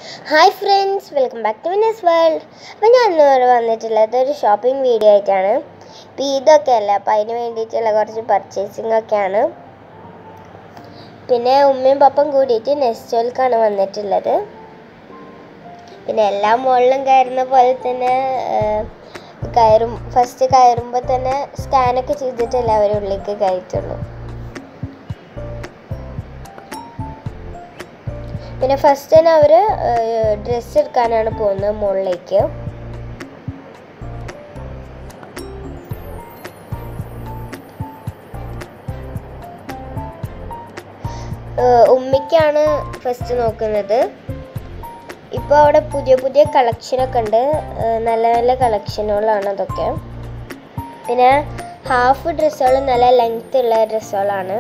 hi friends welcome back to Venus world അപ്പോൾ ഞാൻ ഇന്ന് വന്നിട്ടുള്ളത് ഒരു ഷോപ്പിംഗ് വീഡിയോ ആയിട്ടാണ് ഇപ്പോൾ ഇതൊക്കെ അല്ല അപ്പോൾ അതിന് വേണ്ടിയിട്ടുള്ള കുറച്ച് പർച്ചേസിംഗ് ഒക്കെയാണ് പിന്നെ ഉമ്മയും പപ്പയും കൂടിയിട്ട് നെസ്റ്റോൽക്കാണ് വന്നിട്ടുള്ളത് പിന്നെ എല്ലാ മുകളിലും കയറുന്ന പോലെ തന്നെ ആ, കയറും ഫസ്റ്റ് കയറുമ്പോൾ തന്നെ സ്കാനൊക്കെ ചെയ്തിട്ടല്ലേ അവർ ഉള്ളിലേക്ക് കയറ്റുള്ളൂ പിന്നെ ഫസ്റ്റ് തന്നെ അവർ ഡ്രസ്സ് എടുക്കാനാണ് പോകുന്നത് മുകളിലേക്ക് ഏഹ് ഉമ്മിക്കാണ് ഫസ്റ്റ് നോക്കുന്നത് ഇപ്പോൾ അവിടെ പുതിയ പുതിയ കളക്ഷനൊക്കെ ഉണ്ട് ഏഹ് നല്ല നല്ല കളക്ഷനുകളാണ് അതൊക്കെ പിന്നെ ഹാഫ് ഡ്രസ്സുകൾ നല്ല ലെങ്ത് ഉള്ള ഡ്രസ്സുകളാണ്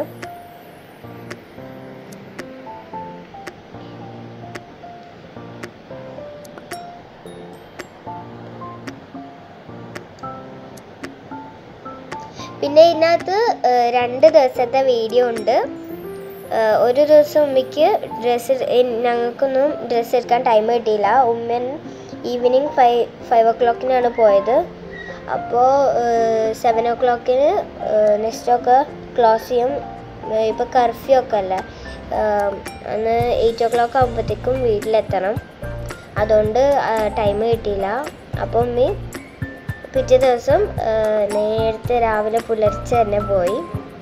പിന്നെ ഇതിനകത്ത് ഏഹ് രണ്ട് ദിവസത്തെ വീഡിയോ ഉണ്ട് ഏഹ് ഒരു ദിവസം ഉമ്മയ്ക്ക് ഡ്രസ്സ് ഞങ്ങൾക്കൊന്നും ഡ്രസ്സ് എടുക്കാൻ ടൈം കിട്ടിയില്ല ഉമ്മൻ ഈവനിങ് ഫൈവ് ഫൈവ് ഒ ക്ലോക്കിനാണ് പോയത് അപ്പോൾ സെവൻ ഒ ക്ലോക്കിന് നെക്സ്റ്റൊക്കെ ക്ലോസ് ചെയ്യും ഇപ്പോൾ കർഫ്യൂ ഒക്കെ അല്ലേ ഏഹ് അന്ന് എയ്റ്റ് ഒ ക്ലോക്ക് ആകുമ്പോഴത്തേക്കും വീട്ടിലെത്തണം അതുകൊണ്ട് ടൈം കിട്ടിയില്ല അപ്പോൾ ഉമ്മി പിറ്റേ ദിവസം ആ, നേരത്തെ രാവിലെ പുലർച്ചെ തന്നെ പോയി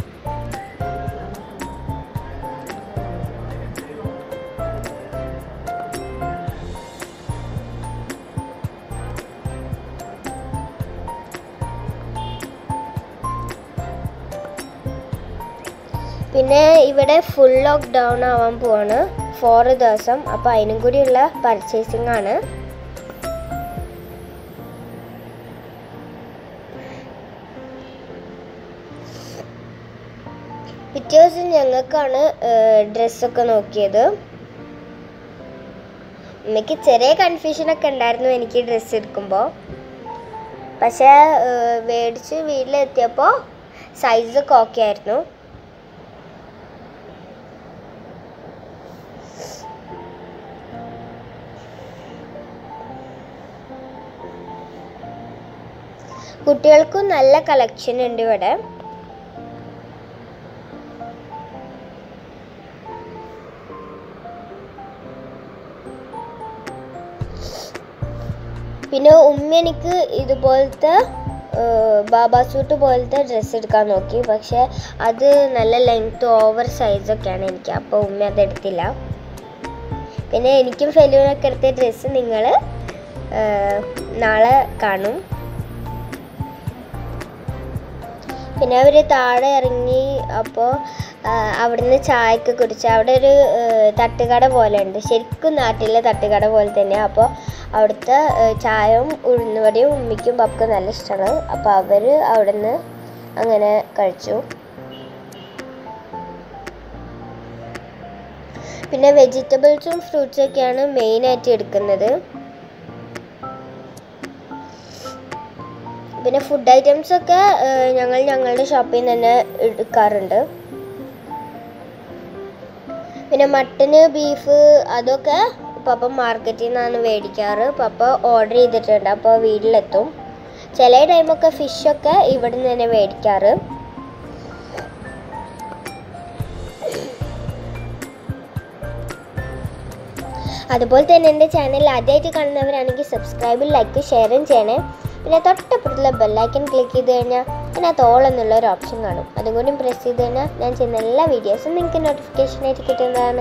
പിന്നെ ഇവിടെ ഫുൾ ലോക്ക് ഡൗൺ ആവാൻ പോവാണ് ഫോർ ദിവസം അപ്പോൾ അതിനും കൂടിയുള്ള പർച്ചേസിംഗ് ആണ് പിറ്റേ ദിവസം ഞങ്ങൾക്കാണ് ഡ്രസ്സൊക്കെ നോക്കിയത് എനിക്ക് ചെറിയ കൺഫ്യൂഷനൊക്കെ ഉണ്ടായിരുന്നു എനിക്ക് ഡ്രസ്സ് എടുക്കുമ്പോൾ പക്ഷേ ഏഹ്, മേടിച്ച് വീട്ടിലെത്തിയപ്പോൾ സൈസൊക്കെ ഓക്കെ ആയിരുന്നു കുട്ടികൾക്കും നല്ല കളക്ഷൻ ഉണ്ട് ഇവിടെ പിന്നെ ഉമ്മ എനിക്ക് ഇതുപോലത്തെ ബാബാ സൂട്ട് പോലത്തെ ഡ്രസ്സ് എടുക്കാൻ നോക്കി പക്ഷെ അത് നല്ല ലെങ്ത് ഓവർ സൈസൊക്കെയാണ് എനിക്ക് അപ്പോൾ ഉമ്മ അത് എടുത്തില്ല പിന്നെ എനിക്കും ഫെലൂനൊക്കെ എടുത്ത ഡ്രസ്സ് നിങ്ങൾ നാളെ കാണും പിന്നെ അവർ താഴെ ഇറങ്ങി അപ്പോൾ അവിടുന്ന് ചായയൊക്കെ കുടിച്ച് അവിടെ ഒരു ആ, തട്ടുകട പോലെ ഉണ്ട് ശരിക്കും നാട്ടിലെ തട്ടുകട പോലെ തന്നെയാണ് അപ്പോൾ അവിടുത്തെ ആ, ചായയും ഉഴുന്നുവടയും ഉമ്മിക്കും പപ്പക്കും നല്ല ഇഷ്ടമാണ് അപ്പോൾ അവർ അവിടുന്ന് അങ്ങനെ കഴിച്ചു പിന്നെ വെജിറ്റബിൾസും ഫ്രൂട്ട്സും ഒക്കെയാണ് മെയിനായിട്ട് എടുക്കുന്നത് പിന്നെ ഫുഡ് ഐറ്റംസ് ഒക്കെ ഏഹ്, ഞങ്ങൾ ഞങ്ങളുടെ ഷോപ്പിൽ നിന്ന് തന്നെ എടുക്കാറുണ്ട് പിന്നെ മട്ടന് ബീഫ് അതൊക്കെ പപ്പ മാർക്കറ്റിൽ നിന്നാണ് മേടിക്കാറ് പപ്പ ഓർഡർ ചെയ്തിട്ടുണ്ട് അപ്പോൾ വീട്ടിലെത്തും ചില ടൈമൊക്കെ ഫിഷൊക്കെ ഇവിടെ നിന്ന് തന്നെ മേടിക്കാറ് അതുപോലെ തന്നെ എൻ്റെ ചാനൽ ആദ്യമായിട്ട് കാണുന്നവരാണെങ്കിൽ സബ്സ്ക്രൈബും ലൈക്കും ഷെയറും ചെയ്യണേ പിന്നെ തൊട്ടപ്പുറത്തുള്ള ബെല്ലൈക്കൺ ക്ലിക്ക് ചെയ്ത് കഴിഞ്ഞാൽ അതിനകത്ത് ഓൾ എന്നുള്ള ഒരു ഓപ്ഷൻ കാണും അതും കൂടി പ്രസ് ചെയ്ത് കഴിഞ്ഞാൽ ഞാൻ ചെയ്യുന്ന എല്ലാ വീഡിയോസും നിങ്ങൾക്ക് നോട്ടിഫിക്കേഷൻ ആയിട്ട് കിട്ടുന്നതാണ്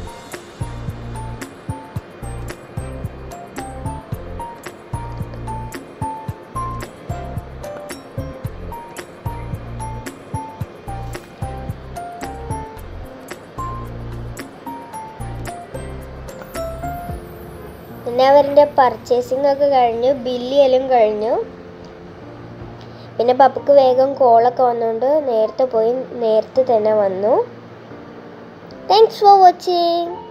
പിന്നെ അവരുടെ പർച്ചേസിംഗ് ഒക്കെ കഴിഞ്ഞു ബില്ലിയെല്ലാം കഴിഞ്ഞു പിന്നെ പപ്പക്ക് വേഗം കോളൊക്കെ വന്നുകൊണ്ട് നേരത്തെ പോയി നേരത്തെ തന്നെ വന്നു താങ്ക്സ് ഫോർ വാച്ചിങ്